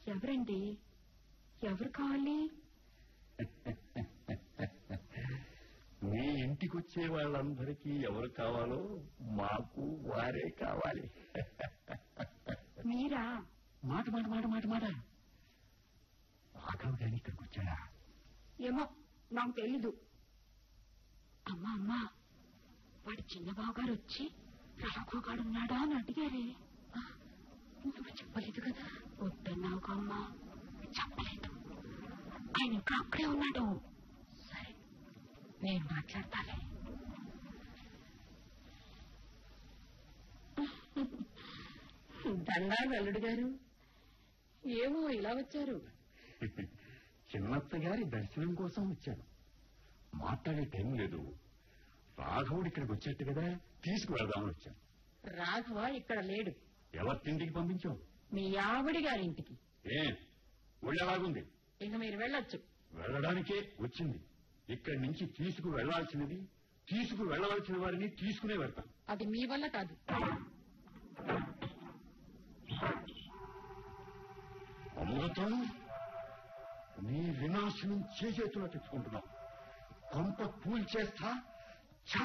ఎవరండి ఎవరు కావాలి మీ ఇంటికి వచ్చే వాళ్ళందరికీ ఎవరు కావాలో మాకు వారే కావాలి మీరా మాట మాట మాట మాట మాట రాఘవ్ గాని ఇక్కడికి వచ్చాడా ఏమో నాకు తెలీదు అమ్మా అమ్మా వాడి చిన్నబాబు గారు వచ్చి రాఘవ గారు ఉన్నాడా అని అడిగారే ఆ, నువ్వు చెప్పలేదు కదా వద్దన్నావు అమ్మా చెప్పలేదు ఆయన ఇంకా అక్కడే ఉన్నాడు సరే నేను మాట్లాడతాలే దండాలు అల్లుడు గారు ఏమో ఇలా వచ్చారు చిన్నత్త గారి దర్శనం కోసం వచ్చాను మాట్లాడే టైం లేదు రాఘవుడు ఇక్కడికి వచ్చేట్టు కదా తీసుకువెళ్దామని వచ్చాను రాఘవ ఇక్కడ లేడు ఎవరింటికి పంపించావు మీ ఆవిడి గారింటికి ఏ ఒళ్ళెలాగుంది ఇక మీరు వెళ్ళొచ్చు వెళ్ళడానికే వచ్చింది ఇక్కడి నుంచి తీసుకు వెళ్లాల్సినది తీసుకు వెళ్ళవలసిన వారిని తీసుకునే వెళ్తాను అది మీ వల్ల కాదు అమృతం నీ వినాశనం చేసేతులో తెచ్చుకుంటున్నావు కొంప పూల్ చేస్తా